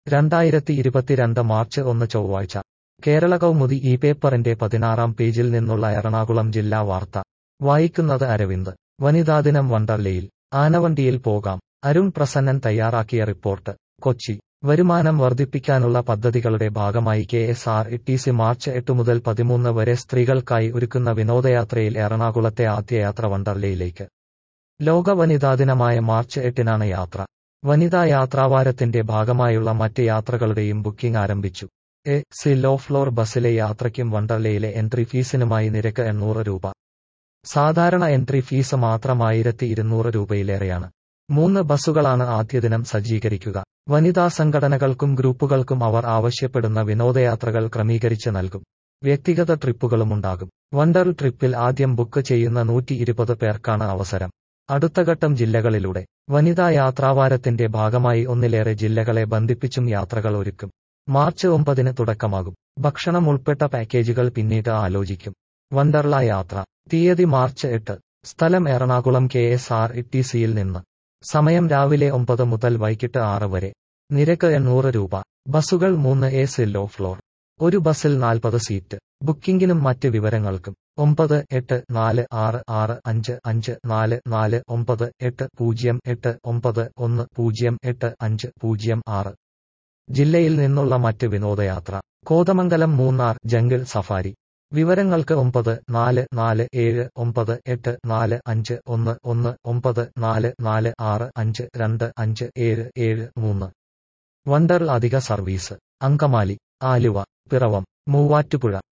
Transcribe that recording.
രണ്ടായിരത്തി ഇരുപത്തിരണ്ട് മാർച്ച് ഒന്ന് ചൊവ്വാഴ്ച കേരള കൗമുദി ഈ പേപ്പറിന്റെ പതിനാറാം പേജിൽ നിന്നുള്ള എറണാകുളം ജില്ലാ വാർത്ത വായിക്കുന്നത് അരവിന്ദ് വനിതാദിനം വണ്ടർലയിൽ ആനവണ്ടിയിൽ പോകാം അരുൺ പ്രസന്നൻ തയ്യാറാക്കിയ റിപ്പോർട്ട് കൊച്ചി വരുമാനം വർദ്ധിപ്പിക്കാനുള്ള പദ്ധതികളുടെ ഭാഗമായി K S R E T C March എട്ട് മുതൽ പതിമൂന്ന് വരെ സ്ത്രീകൾക്കായി ഒരുക്കുന്ന വിനോദയാത്രയിൽ എറണാകുളത്തെ ആദ്യ യാത്ര വണ്ടർലയിലേക്ക് ലോക വനിതാ ദിനമായ മാർച്ച് എട്ടിനാണ് യാത്ര വനിതാ യാത്രാവാരത്തിന്റെ ഭാഗമായുള്ള മറ്റ് യാത്രകളുടെയും ബുക്കിംഗ് ആരംഭിച്ചു എ സി ലോ ഫ്ലോർ ബസ്സിലെ യാത്രയ്ക്കും വണ്ടർലയിലെ എൻട്രി ഫീസിനുമായി നിരക്ക് എണ്ണൂറ് രൂപ സാധാരണ എൻട്രി ഫീസ് മാത്രം ആയിരത്തി ഇരുന്നൂറ് രൂപയിലേറെയാണ് മൂന്ന് ബസ്സുകളാണ് ആദ്യദിനം സജ്ജീകരിക്കുക വനിതാ സംഘടനകൾക്കും ഗ്രൂപ്പുകൾക്കും അവർ ആവശ്യപ്പെടുന്ന വിനോദയാത്രകൾ ക്രമീകരിച്ച് നൽകും വ്യക്തിഗത ട്രിപ്പുകളുമുണ്ടാകും വണ്ടർ ട്രിപ്പിൽ ആദ്യം ബുക്ക് ചെയ്യുന്ന നൂറ്റി ഇരുപത് പേർക്കാണ് അവസരം അടുത്തഘട്ടം ജില്ലകളിലൂടെ വനിതാ യാത്രാവാരത്തിന്റെ ഭാഗമായി ഒന്നിലേറെ ജില്ലകളെ ബന്ധിപ്പിച്ചും യാത്രകൾ ഒരുക്കും മാർച്ച് ഒമ്പതിന് തുടക്കമാകും ഭക്ഷണം ഉൾപ്പെട്ട പാക്കേജുകൾ പിന്നീട് ആലോചിക്കും വണ്ടർല യാത്ര തീയതി മാർച്ച് എട്ട് സ്ഥലം Ernakulam K S R E T സിയിൽ നിന്ന് സമയം രാവിലെ ഒമ്പത് മുതൽ വൈകിട്ട് ആറ് വരെ നിരക്ക് എണ്ണൂറ് രൂപ ബസ്സുകൾ മൂന്ന് എ സില്ലോ ഫ്ലോർ ഒരു ബസ്സിൽ നാൽപ്പത് സീറ്റ് ബുക്കിംഗിനും മറ്റ് വിവരങ്ങൾക്കും ഒമ്പത് എട്ട് നാല് ആറ് ആറ് അഞ്ച് അഞ്ച് നാല് നാല് ഒമ്പത് എട്ട് പൂജ്യം എട്ട് ഒമ്പത് ഒന്ന് പൂജ്യം എട്ട് അഞ്ച് പൂജ്യം ആറ് ജില്ലയിൽ നിന്നുള്ള മറ്റ് വിനോദയാത്ര കോതമംഗലം മൂന്നാർ ജംഗിൾ സഫാരി വിവരങ്ങൾക്ക് ഒമ്പത് നാല് നാല് ഏഴ് ഒമ്പത് എട്ട് നാല് അഞ്ച് ഒന്ന് ഒന്ന് ഒമ്പത് നാല് നാല് ആറ് അഞ്ച് രണ്ട് അഞ്ച് ഏഴ് ഏഴ് മൂന്ന് വണ്ടർ അധിക സർവീസ് അങ്കമാലി ആലുവ പിറവം മൂവാറ്റുപുഴ